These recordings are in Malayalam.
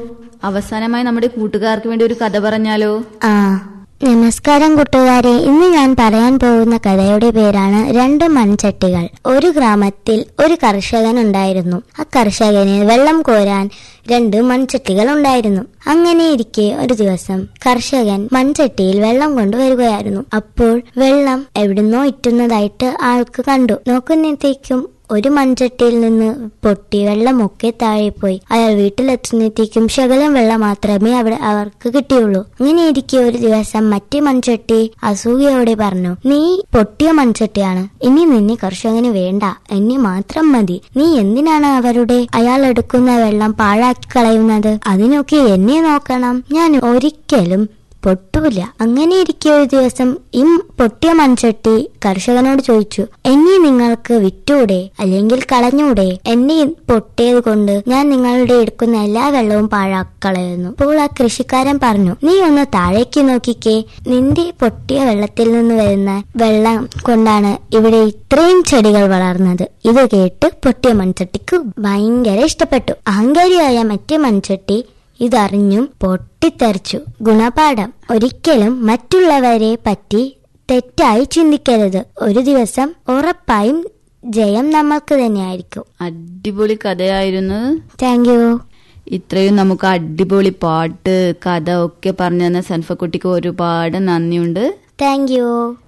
അവസാനമായി നമ്മുടെ കൂട്ടുകാർക്ക് വേണ്ടി ഒരു കഥ പറഞ്ഞാലോ ആ നമസ്കാരം കൂട്ടുകാരെ ഇന്ന് ഞാൻ പറയാൻ പോകുന്ന കഥയുടെ പേരാണ് രണ്ട് മൺചട്ടികൾ ഒരു ഗ്രാമത്തിൽ ഒരു കർഷകൻ ഉണ്ടായിരുന്നു ആ കർഷകന് വെള്ളം കോരാൻ രണ്ട് മൺചട്ടികൾ ഉണ്ടായിരുന്നു അങ്ങനെ ഇരിക്കെ ഒരു ദിവസം കർഷകൻ മൺചട്ടിയിൽ വെള്ളം കൊണ്ടുവരികയായിരുന്നു അപ്പോൾ വെള്ളം എവിടുന്നോ ഇറ്റുന്നതായിട്ട് ആൾക്ക് കണ്ടു നോക്കുന്നത്തേക്കും ഒരു മൺചട്ടിയിൽ നിന്ന് പൊട്ടി വെള്ളമൊക്കെ താഴെ പോയി അയാൾ വീട്ടിലെത്തുന്നത്തേക്കും ശകലം വെള്ളം മാത്രമേ അവിടെ അവർക്ക് കിട്ടിയുള്ളൂ അങ്ങനെ ഇരിക്കെ ഒരു ദിവസം മറ്റേ മൺചട്ടി അസൂയയോടെ പറഞ്ഞു നീ പൊട്ടിയ മൺചട്ടിയാണ് ഇനി നിന്നെ കർഷകന് വേണ്ട എന്നെ മാത്രം മതി നീ എന്തിനാണ് അവരുടെ അയാൾ എടുക്കുന്ന വെള്ളം പാഴാക്കി കളയുന്നത് അതിനൊക്കെ എന്നെ നോക്കണം ഞാൻ ഒരിക്കലും പൊട്ടൂല അങ്ങനെ ഇരിക്കെ ഒരു ദിവസം ഈ പൊട്ടിയ മൺചട്ടി കർഷകനോട് ചോദിച്ചു എന്നെ നിങ്ങൾക്ക് വിറ്റൂടെ അല്ലെങ്കിൽ കളഞ്ഞൂടെ എന്നെ പൊട്ടിയത് കൊണ്ട് ഞാൻ നിങ്ങളുടെ എടുക്കുന്ന എല്ലാ വെള്ളവും പാഴാക്കളയുന്നു അപ്പോൾ ആ കൃഷിക്കാരൻ പറഞ്ഞു നീ ഒന്ന് താഴേക്ക് നോക്കിക്കേ നിന്റെ പൊട്ടിയ വെള്ളത്തിൽ നിന്ന് വരുന്ന വെള്ളം കൊണ്ടാണ് ഇവിടെ ഇത്രയും ചെടികൾ വളർന്നത് ഇത് കേട്ട് പൊട്ടിയ മൺചട്ടിക്ക് ഭയങ്കര ഇഷ്ടപ്പെട്ടു അഹങ്കാരിയായ മറ്റേ മൺചട്ടി ഇതറിഞ്ഞും പൊട്ടിത്തെറിച്ചു ഗുണപാഠം ഒരിക്കലും മറ്റുള്ളവരെ പറ്റി തെറ്റായി ചിന്തിക്കരുത് ഒരു ദിവസം ഉറപ്പായും ജയം നമ്മൾക്ക് തന്നെയായിരിക്കും അടിപൊളി കഥയായിരുന്നു താങ്ക് യു ഇത്രയും നമുക്ക് അടിപൊളി പാട്ട് കഥ ഒക്കെ പറഞ്ഞു തന്ന സൻഫക്കുട്ടിക്ക് ഒരുപാട് നന്ദിയുണ്ട് താങ്ക് യു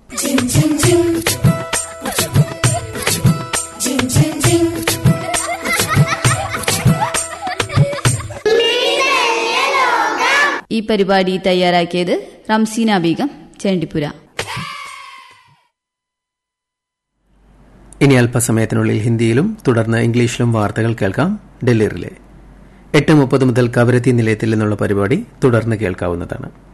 ഈ പരിപാടി തയ്യാറാക്കിയത് റംസീന ബീഗം ചേണ്ടിപ്പുര ഇനി അല്പസമയത്തിനുള്ളിൽ ഹിന്ദിയിലും തുടർന്ന് ഇംഗ്ലീഷിലും വാർത്തകൾ കേൾക്കാം ഡൽഹി റിലേ എട്ട് മുപ്പത് മുതൽ കവരത്തി നിലയത്തിൽ നിന്നുള്ള പരിപാടി തുടർന്ന് കേൾക്കാവുന്നതാണ്